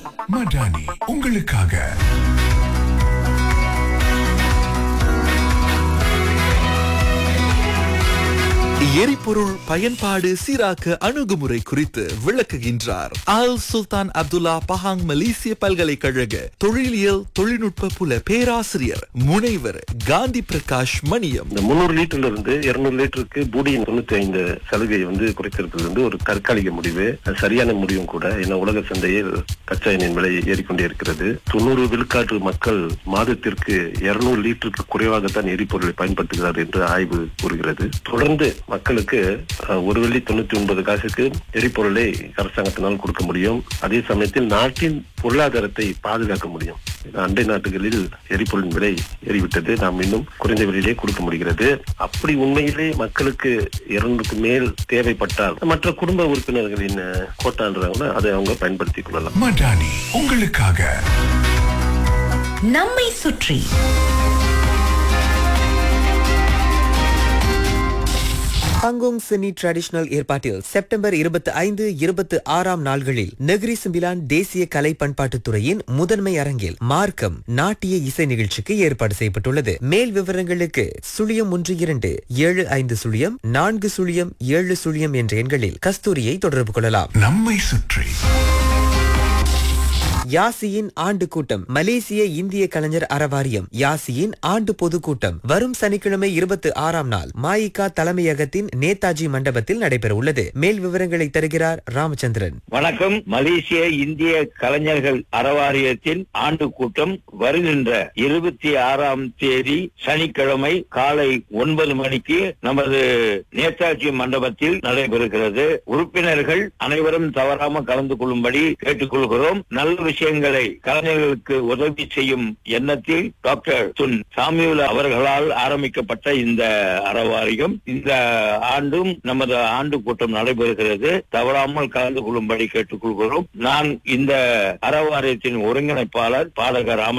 மடானி உங்களுக்காக எரிபொருள் பயன்பாடு சீராக்க அணுகுமுறை குறித்து விளக்குகின்றார் ஆல் சுல்தான் அப்துல்லா பஹாங் மலேசிய பல்கலைக்கழக தொழிலியல் தொழில்நுட்ப புல பேராசிரியர் முனைவர் காந்தி பிரகாஷ் மணியம் இந்த முந்நூறு லிட்டர்ல இருந்து இருநூறு லிட்டருக்கு பூடியின் தொண்ணூத்தி ஐந்து சலுகையை வந்து குறைத்திருக்கிறது வந்து ஒரு தற்காலிக முடிவு அது சரியான முடிவும் கூட ஏன்னா உலக சந்தையில் கச்சா எண்ணெயின் விலை ஏறிக்கொண்டே இருக்கிறது தொண்ணூறு விழுக்காட்டு மக்கள் மாதத்திற்கு இருநூறு லிட்டருக்கு குறைவாகத்தான் எரிபொருளை பயன்படுத்துகிறார் என்று ஆய்வு கூறுகிறது தொடர்ந்து மக்களுக்கு அஹ், ஒரு வெள்ளி தொண்ணூத்தி ஒன்பது காசுக்கு எரிபொருளை அரசாங்கத்தினால் கொடுக்க முடியும் அதே சமயத்தில் நாட்டின் பொருளாதாரத்தை பாதுகாக்க முடியும் ஏன்னா, அண்டை நாட்டுகளில் எரிபொருளின் விலை ஏறிவிட்டது நாம் இன்னும் குறைந்த விலையிலே கொடுக்க முடிகிறது அப்படி உண்மையிலே மக்களுக்கு இருநூறுக்கு மேல் தேவைப்பட்டால் மற்ற குடும்ப உறுப்பினர்களின் அஹ், கோட்டான்றாங்கன்னா அதை அவங்க பயன்படுத்திக் கொள்ளலாம் மடானி உங்களுக்காக நம்மை சுற்றி பங்கோங் சினி ட்ரெடிஷனல் ஏற்பாட்டில் செப்டம்பர் இருபத்தி ஐந்து இருபத்தி ஆறாம் நாள்களில் நெகிரி சிம்பிலான் தேசிய கலை பண்பாட்டுத் துறையின் முதன்மை அரங்கில் மார்க்கம் நாட்டிய இசை நிகழ்ச்சிக்கு ஏற்பாடு செய்யப்பட்டுள்ளது மேல் விவரங்களுக்கு சுழியம் ஒன்று இரண்டு ஏழு ஐந்து சுழியம் நான்கு சுழியம் ஏழு சுழியம் என்ற எண்களில் கஸ்தூரியை தொடர்பு கொள்ளலாம் நம்மை சுற்றி யாசியின் ஆண்டு கூட்டம் மலேசிய இந்திய கலைஞர் அறவாரியம் யாசியின் ஆண்டு பொதுக்கூட்டம் வரும் சனிக்கிழமை இருபத்தி ஆறாம் நாள் மாயிகா தலைமையகத்தின் நேதாஜி மண்டபத்தில் நடைபெற உள்ளது மேல் விவரங்களை தருகிறார் ராமச்சந்திரன் வணக்கம் மலேசிய இந்திய கலைஞர்கள் அறவாரியத்தின் ஆண்டு கூட்டம் வருகின்ற இருபத்தி ஆறாம் தேதி சனிக்கிழமை காலை ஒன்பது மணிக்கு நமது நேதாஜி மண்டபத்தில் நடைபெறுகிறது உறுப்பினர்கள் அனைவரும் தவறாம கலந்து கொள்ளும்படி கேட்டுக்கொள்கிறோம் நல்ல விஷயங்களை கலைஞர்களுக்கு உதவி செய்யும் எண்ணத்தில் டாக்டர் துன் சாமியுல அவர்களால் ஆரம்பிக்கப்பட்ட இந்த அறவாரியம் இந்த ஆண்டும் நமது ஆண்டு கூட்டம் நடைபெறுகிறது தவறாமல் கலந்து கொள்ளும்படி கேட்டுக்கொள்கிறோம் நான் இந்த அறவாரியத்தின் ஒருங்கிணைப்பாளர் பாடகர் ராம